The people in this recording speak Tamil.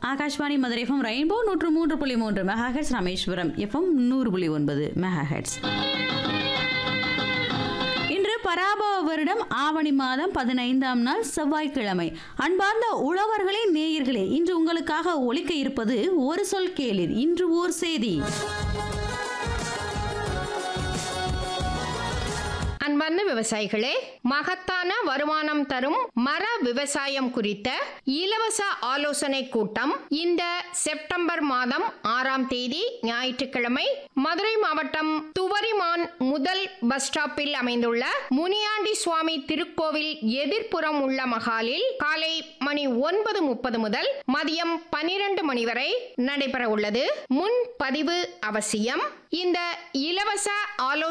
ஆகாஷ்வாணி மதுரை எஃப்எம் ரெயின்போ நூற்று மூன்று புள்ளி மூன்று மெகாஹெட்ஸ் ராமேஸ்வரம் எஃப்எம் நூறு புள்ளி ஒன்பது மெகாஹெட்ஸ் இன்று பராபவ வருடம் ஆவணி மாதம் பதினைந்தாம் நாள் செவ்வாய்க்கிழமை அன்பார்ந்த உழவர்களே நேயர்களே இன்று உங்களுக்காக ஒலிக்க இருப்பது ஒரு சொல் கேளிர் இன்று ஓர் செய்தி அன்பார்ந்த விவசாயிகளே மகத்தான வருமானம் தரும் மர விவசாயம் குறித்த இலவச ஆலோசனை கூட்டம் இந்த செப்டம்பர் மாதம் ஆறாம் தேதி ஞாயிற்றுக்கிழமை மதுரை மாவட்டம் துவரிமான் முதல் பஸ் ஸ்டாப்பில் அமைந்துள்ள முனியாண்டி சுவாமி திருக்கோவில் எதிர்ப்புறம் உள்ள மகாலில் காலை மணி ஒன்பது முப்பது முதல் மதியம் பனிரெண்டு மணி வரை நடைபெற உள்ளது முன் பதிவு அவசியம் இந்த இலவச ஆலோசனை